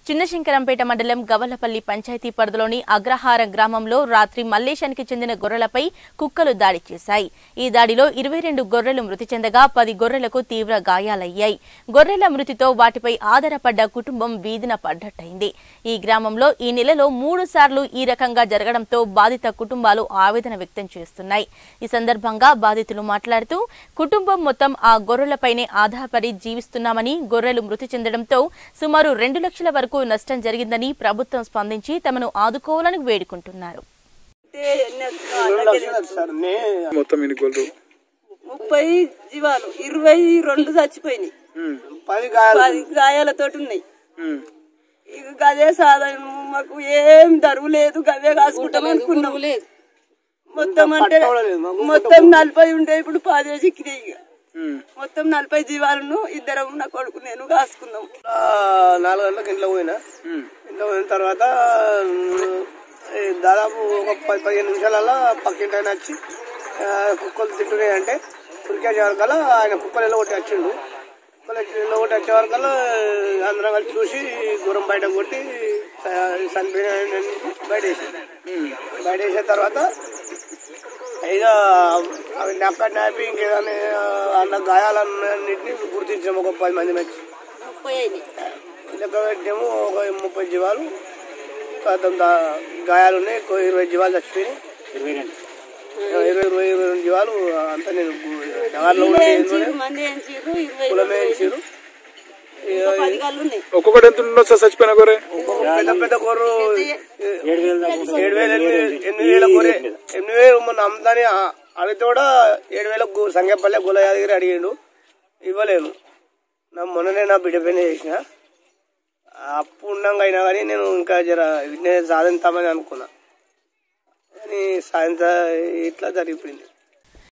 చిన్నశంకరంపేట మండలం గవలపల్లి పంచాయతీ పరిధిలోని అగ్రహారం గ్రామంలో రాత్రి మల్లేశానికి చెందిన గొర్రెలపై కుక్కలు దాడి చేశాయి ఈ దాడిలో ఇరవై రెండు గొర్రెలు మృతి చెందగా పది గొర్రెలకు తీవ్ర గాయాలయ్యాయి గొర్రెల మృతితో వాటిపై ఆధారపడ్డ కుటుంబం వీధిన పడ్డట్టయింది ఈ గ్రామంలో ఈ నెలలో మూడు సార్లు ఈ రకంగా జరగడంతో బాధిత కుటుంబాలు ఆవేదన వ్యక్తం చేస్తున్నాయి ఈ సందర్భంగా బాధితులు మాట్లాడుతూ కుటుంబం మొత్తం ఆ గొర్రెలపైనే ఆధారపడి జీవిస్తున్నామని గొర్రెలు మృతి చెందడంతో సుమారు రెండు లక్షల వరకు నష్టం జరిగిందని ప్రభుత్వం స్పందించి తమను ఆదుకోవాలని వేడుకుంటున్నారు అంటే ఎన్ని వచ్చినా అలాగే సార్ నే మొత్తం ఎన్ని గోళ్ళు ముప్పై జీవాలు ఇరవై రెండు చచ్చిపోయినాయి పది గాయాలు పది గాయాలతోటి ఉన్నాయి ఉమ్. ఇక గదే సాధనం మాకు ఏం దరువు లేదు గదే కాసుకుంటాం అనుకున్నాం మొత్తం అంటే పట్టవడలేదు మాకు. మొత్తం నలభై ఉండే ఇప్పుడు పదే చిక్కినాయి ఇక ఉమ్. మొత్తం నలభై జీవాలను ఇద్దరం నా కొడుకు నేను కాసుకున్నాం ఆ, నాలుగు గంటలకు ఇంట్లో పోయినా ఉమ్. ఇంట్లో పోయిన తర్వాత ఉమ్, ఈ దాదాపు ఒక పది పదిహేను నిమిషాలలో పక్కింటి ఆయన వచ్చి ఆ, కుక్కలు తింటున్నాయి అంటే ఉరికే వరకల్లా ఆయన కుక్కలు ఎలా కొట్టి వచ్చిండు కుక్కలు ఎలా కొట్టి వచ్చే వరకల్లా అందరం కలిసి చూసి దూరం బయట కొట్టి చ- చనిపోయిన ఆయనని బయట వేసాడు బయట వేసిన తర్వాత ఇక అవి నక్క నాపి ఇంకేదైనా అన్న గాయాలన్నింటినీ గుర్తించాము ఒక పది మంది వచ్చి ముప్పై అయినాయి లెక్క పెట్టాము ఒక ముప్పై జీవాలు శాతం దా- గాయాలు ఉన్నాయి ఇంకో ఇరవై జీవాలు చచ్చిపోయినాయి ఇరవై ఇరవై ఇరవై రెండు జీవాలు అంతా నేను జవార్లో ఉండి ఎంచీరు మంది ఎంచీరు ఇరవై కులమే ఇచ్చారు ఇంకా పది కళ్ళు ఉన్నాయి ఒక్కొక్కటి ఎంత ఉండొచ్చు సార్ చచ్చిపోయిన గొర్రె పెద్ద పెద్ద కూరలు ఏడు వేల ఎనిమిది ఎనిమిది వేల కూర ఎనిమిది వేలు మొన్న అమ్ముతాని అడిగితే కూడా ఏడు వేల సంగపల్లె గులయాదగిరి అడిగిండు ఇవ్వలేను నా మొన్ననే నా బిడ్డ పైన చేసిన అప్పు ఉండంగా అయినా కానీ నేను ఇంకా జర నేను సాధిస్తామని అనుకున్నా కానీ సాయంత్రం ఇట్లా జరిగిపోయింది